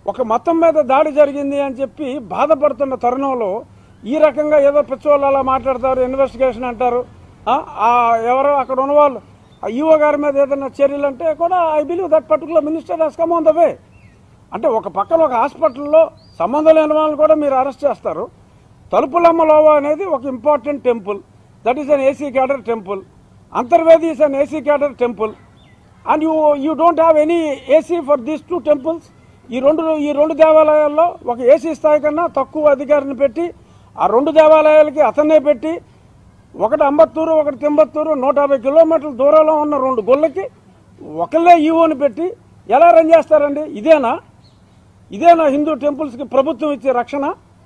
ఒక మతం మీద దాడి జరిగింది అని చెప్పి బాధపడుతున్న తరుణంలో ఈ రకంగా ఏదో పిచ్చోళ్ళు అలా మాట్లాడతారు ఇన్వెస్టిగేషన్ అంటారు ఆ, ఆ ఎవరో అక్కడ ఉన్నవాళ్ళు ఆ ఈఓ గారి మీద ఏదైనా చర్యలు అంటే కూడా I believe that particular minister he's come on the way అంటే ఒక పక్కన ఒక హాస్పిటల్లో సంబంధం లేని వాళ్ళని కూడా మీరు అరెస్ట్ చేస్తారు తలుపులమ్మ లోవ అనేది ఒక important temple that is an AC cadre temple Antarvedi is an AC cadre temple and you you don't have any AC for these two temples ఈ రెండు ఈ రెండు దేవాలయాల్లో ఒక ఏసీ స్థాయి కన్నా తక్కువ అధికారిని పెట్టి ఆ రెండు దేవాలయాలకి అతన్నే పెట్టి ఒకటి అంబత్తూరు ఒకటి తింబత్తూరు నూట యాభై కిలోమీటర్ల దూరంలో ఉన్న రెండు గుళ్ళకి ఒకళ్ళే ఈవోని పెట్టి ఎలా రన్ చేస్తారండి ఇదేనా ఇదేనా హిందూ టెంపుల్స్కి ప్రభుత్వం ఇచ్చే రక్షణ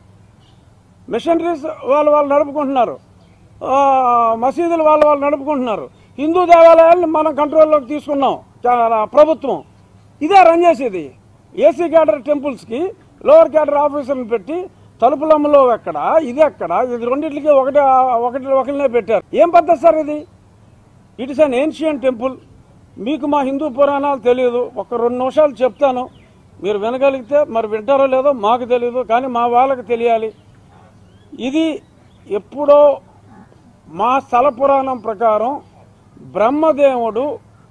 మిషనరీస్ వాళ్ళు వాళ్ళు నడుపుకుంటున్నారు ఆ, మసీదులు వాళ్ళు వాళ్ళు నడుపుకుంటున్నారు హిందూ దేవాలయాలను మనం కంట్రోల్లోకి తీసుకున్నాం చా- ప్రభుత్వం ఇదే రన్ చేసేది ఏసీ క్యాడర్ టెంపుల్స్కి లోవర్ క్యాడర్ ఆఫీసర్ని పెట్టి తలుపులమ్మలో ఎక్కడ ఇది ఎక్కడ ఇది రెండింటికి ఒకటి ఒకటి ఒకరినే పెట్టారు ఏం పద్ధతి సార్ ఇది it is an ancient temple మీకు మా హిందూ పురాణాలు తెలియదు ఒక రెండు నిమిషాలు చెప్తాను మీరు వినగలిగితే మరి వింటారో లేదో మాకు తెలియదు కానీ మా వాళ్ళకి తెలియాలి ఇది ఎప్పుడో మా స్థల పురాణం ప్రకారం బ్రహ్మదేవుడు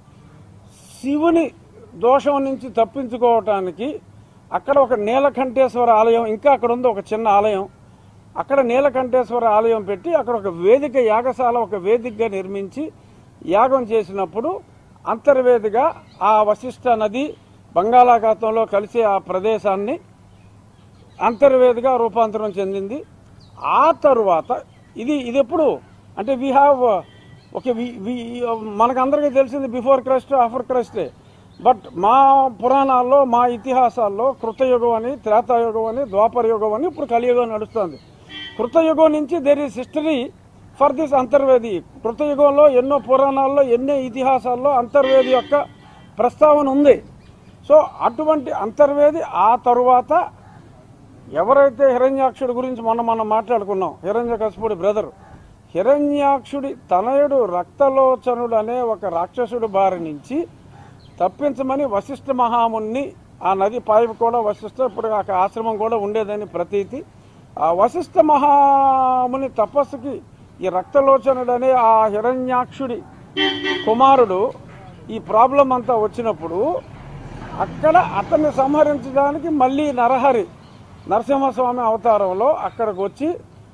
శివుని దోషం నుంచి తప్పించుకోవటానికి అక్కడ ఒక నీలకంఠేశ్వర ఆలయం ఇంకా అక్కడ ఉంది ఒక చిన్న ఆలయం అక్కడ నీలకంఠేశ్వర ఆలయం పెట్టి అక్కడ ఒక వేదిక యాగశాల ఒక వేదికగా నిర్మించి యాగం చేసినప్పుడు అంతర్వేదిగా ఆ వశిష్ట నది బంగాళాఖాతంలో కలిసే ఆ ప్రదేశాన్ని అంతర్వేదిగా రూపాంతరం చెందింది ఆ తరువాత ఇది ఇది ఎప్పుడు అంటే వీ హ్యావ్ ఓకే మనకందరికీ తెలిసింది బిఫోర్ క్రైస్ట్ ఆఫర్ క్రైస్టే బట్ మా పురాణాల్లో మా ఇతిహాసాల్లో కృతయుగం అని త్రేతాయుగం అని ద్వాపర యుగం అని ఇప్పుడు కలియుగం నడుస్తుంది కృతయుగం నుంచి there is history for this Antarvedi కృతయుగంలో ఎన్నో పురాణాల్లో ఎన్నో ఇతిహాసాల్లో అంతర్వేది యొక్క ప్రస్తావన ఉంది సో అటువంటి అంతర్వేది ఆ తరువాత ఎవరైతే హిరణ్యాక్షుడి గురించి మొన్న మనం మాట్లాడుకున్నాం హిరణ్యకశిపుడి బ్రదర్ హిరణ్యాక్షుడి తనయుడు రక్తలోచనుడు అనే ఒక రాక్షసుడి బారి నుంచి తప్పించమని వశిష్ఠ మహాముని ఆ నది పైపు కూడా వశిష్ఠ ఇప్పుడు ఆ ఆశ్రమం కూడా ఉండేదని ప్రతీతి ఆ వశిష్ఠ మహాముని తపస్సుకి ఈ రక్తలోచనుడు అనే ఆ హిరణ్యాక్షుడి కుమారుడు ఈ ప్రాబ్లం అంతా వచ్చినప్పుడు అక్కడ అతన్ని సంహరించడానికి మళ్ళీ నరహరి నరసింహస్వామి అవతారంలో అక్కడికి వచ్చి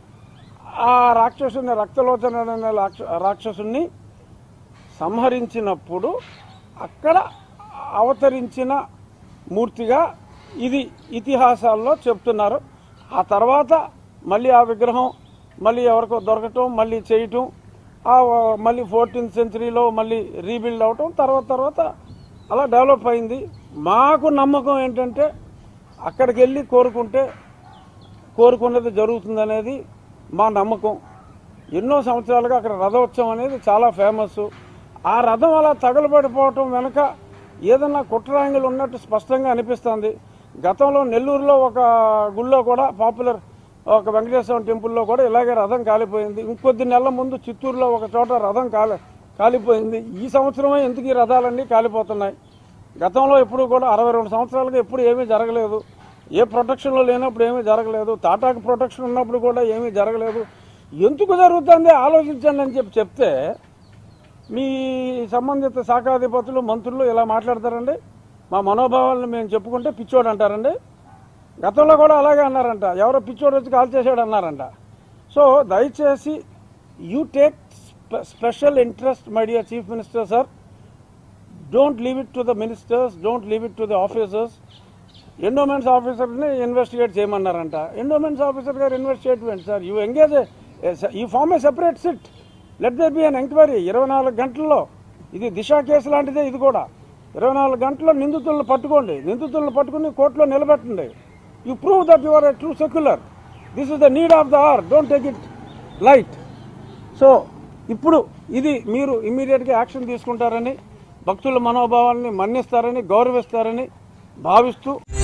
ఆ రాక్షసుని రక్తలోచన అనే రాక్ష- రాక్షసుని సంహరించినప్పుడు అక్కడ అవతరించిన మూర్తిగా ఇది ఇతిహాసాల్లో చెప్తున్నారు ఆ తర్వాత మళ్ళీ ఆ విగ్రహం మళ్ళీ ఎవరికో దొరకటం మళ్ళీ చేయటం ఆ మళ్ళీ ఫోర్టీన్త్ సెంచరీలో మళ్ళీ రీబిల్డ్ అవటం తర్వాత తర్వాత అలా డెవలప్ అయింది మాకు నమ్మకం ఏంటంటే అక్కడికి వెళ్ళి కోరుకుంటే కోరుకున్నది జరుగుతుందనేది మా నమ్మకం ఎన్నో సంవత్సరాలుగా అక్కడ రథోత్సవం అనేది చాలా ఫేమస్ ఆ రథం అలా తగలబడిపోవటం వెనుక ఏదన్నా కుట్రాంగిల్ ఉన్నట్టు స్పష్టంగా అనిపిస్తుంది గతంలో నెల్లూరులో ఒక గుళ్ళో కూడా పాపులర్ ఒక వెంకటేశ్వర టెంపుల్లో కూడా ఇలాగే రథం కాలిపోయింది ఇంకొద్ది నెలల ముందు చిత్తూరులో ఒక చోట రథం కాలి కాలిపోయింది ఈ సంవత్సరమే ఎందుకు ఈ రథాలన్నీ కాలిపోతున్నాయి గతంలో ఎప్పుడు కూడా అరవై రెండు సంవత్సరాలుగా ఎప్పుడు ఏమీ జరగలేదు ఏ ప్రొటెక్షన్లో లేనప్పుడు ఏమీ జరగలేదు టాటాకి ప్రొటెక్షన్ ఉన్నప్పుడు కూడా ఏమీ జరగలేదు ఎందుకు జరుగుతుంది ఆలోచించండి అని చెప్పి చెప్తే మీ సంబంధిత శాఖాధిపతులు మంత్రులు ఇలా మాట్లాడతారండి మా మనోభావాలను మేము చెప్పుకుంటే పిచ్చోడు అంటారండి గతంలో కూడా అలాగే అన్నారంట ఎవరో పిచ్చోడు వచ్చి కాల్ చేశాడు అన్నారంట సో దయచేసి you take special interest my dear chief minister sir don't leave it to the ministers don't leave it to the officers endowments ఆఫీసర్ని ఇన్వెస్టిగేట్ చేయమన్నారంట ఎండోమెంట్స్ ఆఫీసర్ గారు ఇన్వెస్టిగేట్ చేయండి సార్ యూ ఎంగేజ్ ఈ form a separate SIT let they be an enquiry ఇరవై నాలుగు గంటల్లో ఇది దిశ case లాంటిదే ఇది కూడా ఇరవై నాలుగు గంటల్లో నిందితులను పట్టుకోండి నిందితులను పట్టుకుని కోర్టులో నిలబెట్టండి you prove that you are a true secular this is the need of the hour don't take it light so ఇప్పుడు ఇది మీరు ఇమ్మీడియట్గా యాక్షన్ తీసుకుంటారని భక్తుల మనోభావాన్ని మన్నిస్తారని గౌరవిస్తారని భావిస్తూ